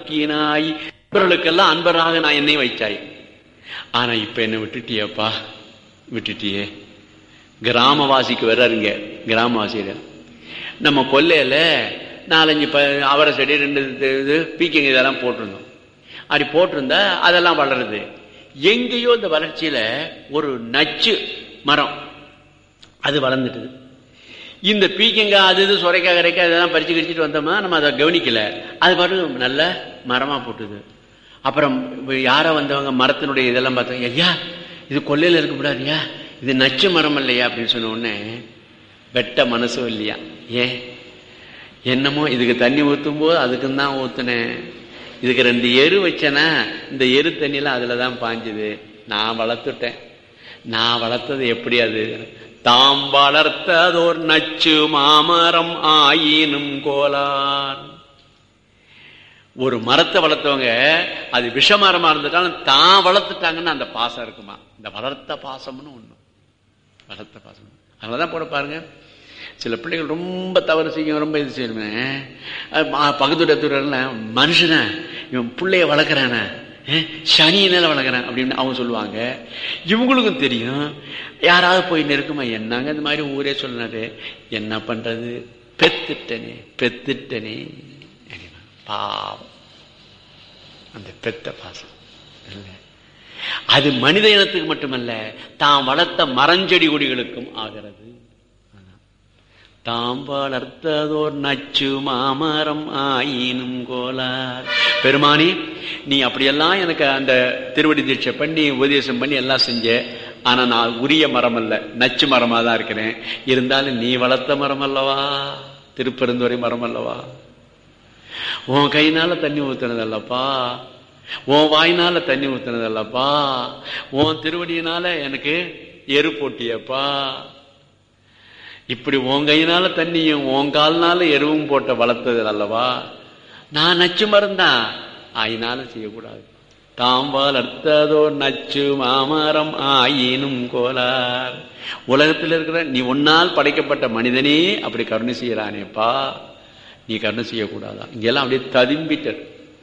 ஆக்கினாய் இவர்களுக்கெல்லாம் அன்பராக நான் என்னை வைச்சாய் ஆனா இப்ப என்ன விட்டுட்டியப்பா விட்டுட்டியே கிராமவாசிக்கு வர்றாருங்க கிராமவாசியில நம்ம கொல்லையில நாலஞ்சு ப அவரை செடி ரெண்டு இது பீக்கிங் இதெல்லாம் போட்டிருந்தோம் அப்படி போட்டிருந்தா அதெல்லாம் வளருது எங்கேயோ இந்த வளர்ச்சியில ஒரு நச்சு மரம் அது வளர்ந்துட்டுது இந்த பீக்கங்காய் அது இது சுரைக்காய் கரைக்காய் இதெல்லாம் பறிச்சு கடிச்சிட்டு வந்தோமா நம்ம அதை கவனிக்கல அது பாட்டு நல்ல மரமா போட்டுது அப்புறம் யாரோ வந்தவங்க மரத்தினுடைய இதெல்லாம் பார்த்தாங்க ஐயா இது கொல்லையில இருக்க கூடாதுயா இது நச்சு மரம் இல்லையா அப்படின்னு சொன்ன உடனே வெட்ட மனசும் இல்லையா ஏன் என்னமோ இதுக்கு தண்ணி ஊத்தும் போது அதுக்கும் தான் ஊத்துனேன் இதுக்கு ரெண்டு எரு வச்சேனா இந்த எரு தண்ணியெல்லாம் அதுல தான் பாஞ்சுது நான் வளர்த்துட்டேன் நான் வளர்த்தது எப்படி அது தாம் வளர்த்ததோர் நச்சு மாமரம் ஆயினும் கோலான் ஒரு மரத்தை வளர்த்தவங்க அது விஷமரமா இருந்துட்டாலும் தான் வளர்த்துட்டாங்கன்னு அந்த பாசம் இருக்குமா இந்த வளர்த்த பாசம்னு ஒண்ணு வளர்த்த பாசம் அதனாலதான் போட பாருங்க சில பிள்ளைகள் ரொம்ப தவறு செய்யும் ரொம்ப இது செய்யணுமே பகுதுடத்துல மனுஷன இவன் பிள்ளைய வளர்க்குறான சனியினால வளர்க்குறேன் அப்படின்னு அவங்க சொல்லுவாங்க இவங்களுக்கும் தெரியும் யாராவது போய் நெருக்குமா என்னங்க இந்த மாதிரி ஊரே சொன்னாரு என்ன பண்றது பெத்துட்டனே பெத்துட்டனே பாவம் அந்த பெத்த பாசம் அது மனித இனத்துக்கு மட்டுமல்ல தாம் வளர்த்த மரஞ்செடி கொடிகளுக்கும் ஆகிறது தாம் வளர்த்ததோர் நச்சு மாமரம் ஆயினும் கோலார் பெருமானி நீ அப்படியெல்லாம் எனக்கு அந்த திருவடி தீட்சை பண்ணி உபதேசம் பண்ணி எல்லாம் செஞ்ச ஆனா நான் உரிய மரம் அல்ல நச்சு மரமா தான் இருக்கிறேன் இருந்தாலும் நீ வளர்த்த மரம் அல்லவா திருப்பெருந்துறை மரம் அல்லவா உன் கையினால தண்ணி ஊத்துனதல்லப்பா உன் வாயினால தண்ணி ஊத்துனதல்லப்பா உன் திருவடியினால எனக்கு எரு போட்டியப்பா இப்படி உன் கையினால தண்ணியும் உன் கால்னால எருவும் போட்ட வளர்த்தது அல்லவா நான் நச்சு மருந்தான் ஆயினாலும் செய்யக்கூடாது தாம் வளர்த்ததோ நச்சு மாமரம் ஆயினும் கோலார் உலகத்தில் இருக்கிற நீ ஒன்னால் படைக்கப்பட்ட மனிதனே அப்படி கருணை செய்யறானேப்பா நீ கருணை செய்யக்கூடாதா இங்கெல்லாம் அப்படியே ததும்பிட்டர்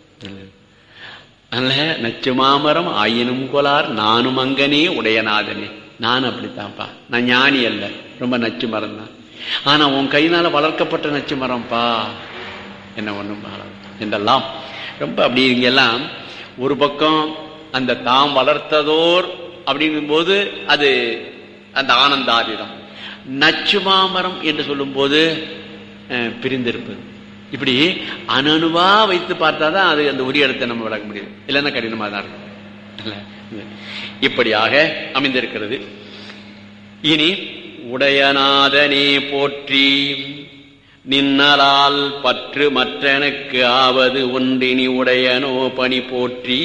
அல்ல நச்சு மாமரம் ஆயினும் கோலார் நானும் அங்கனே உடையநாதனே நான் அப்படித்தான்ப்பா நான் ஞானி அல்ல ரொம்ப நச்சு மரம் தான் ஆனா உன் கையினால வளர்க்கப்பட்ட நச்சு மரம்ப்பா என்ன ஒண்ணும் என்றெல்லாம் ரொம்ப அப்படி இங்கெல்லாம் ஒரு பக்கம் அந்த தாம் வளர்த்ததோர் அப்படிங்கும் போது அது அந்த ஆனந்தாதிடம் நச்சு மாமரம் என்று சொல்லும் போது பிரிந்திருப்பது இப்படி அணுவா வைத்து பார்த்தாதான் அது அந்த உரிய இடத்தை நம்ம விளக்க முடியுது இல்லைன்னா கடினமா தான் இருக்கும் இப்படியாக அமைந்திருக்கிறது இனி உடையநாதனே போற்றி நின்னலால் பற்று மற்றனுக்கு ஆவது ஒன்றினி உடையனோ பணி போற்றி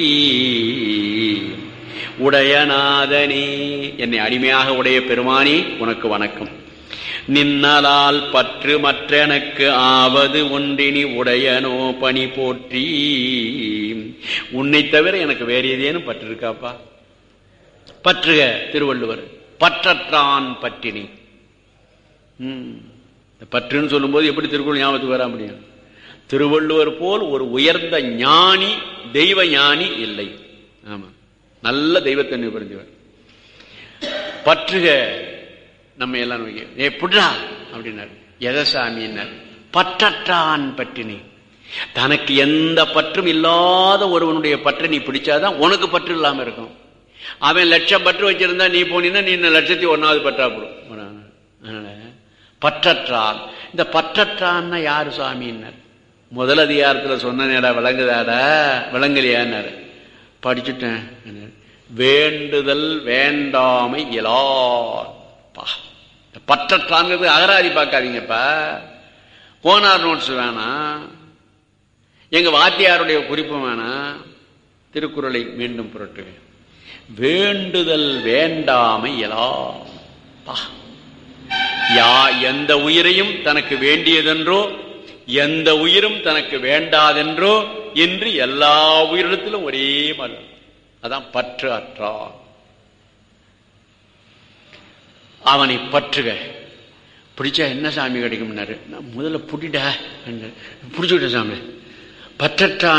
உடையநாதனே என்னை அடிமையாக உடைய பெருமானி உனக்கு வணக்கம் நின்னலால் பற்று மற்றனக்கு ஆவது ஒன்றினி உடையனோ பணி போற்றி உன்னை தவிர எனக்கு வேற ஏதேனும் பற்று இருக்காப்பா பற்றுக திருவள்ளுவர் பற்றற்றான் பற்றினி பற்றுன்னு சொல்லும்போது எப்படி திருக்குறள் ஞாபகத்துக்கு வர முடியும் திருவள்ளுவர் போல் ஒரு உயர்ந்த ஞானி தெய்வ ஞானி இல்லை ஆமா நல்ல தெய்வத்தன்மை புரிஞ்சவர் பற்றுக நம்ம எல்லாம் ஏ புட்ரா அப்படின்னாரு எதசாமின்னார் பற்றற்றான் பற்றினி தனக்கு எந்த பற்றும் இல்லாத ஒருவனுடைய பற்றை நீ பிடிச்சாதான் உனக்கு பற்று இல்லாம இருக்கும் அவன் லட்சம் பற்று வச்சிருந்தா நீ போனீங்கன்னா நீ லட்சத்தி ஒன்னாவது பற்றா போடும் அதனால பற்றற்றான் இந்த பற்றற்றான்னா யாரு சுவாமின்னார் முதல் அதிகாரத்துல சொன்ன நேரா விளங்குதாடா விளங்கலையான்னாரு படிச்சுட்டேன் வேண்டுதல் வேண்டாமை இலார் பற்றற்றாங்கிறது அகராதி பார்க்காதீங்கப்பா போனார் நோட்ஸ் வேணாம் எங்க வாத்தியாருடைய குறிப்பு வேணாம் திருக்குறளை மீண்டும் புரட்டுக வேண்டுதல் வேண்டாமை எலாம் யா எந்த உயிரையும் தனக்கு வேண்டியதென்றோ எந்த உயிரும் தனக்கு வேண்டாதென்றோ என்று எல்லா உயிரிடத்திலும் ஒரே மாதிரி அதான் பற்று அற்றார் அவனை பற்றுக பிடிச்சா என்ன சாமி கிடைக்கும்னாரு நான் முதல்ல புடிடா புடிச்சுக்கிட்ட சாமி பற்றற்றான்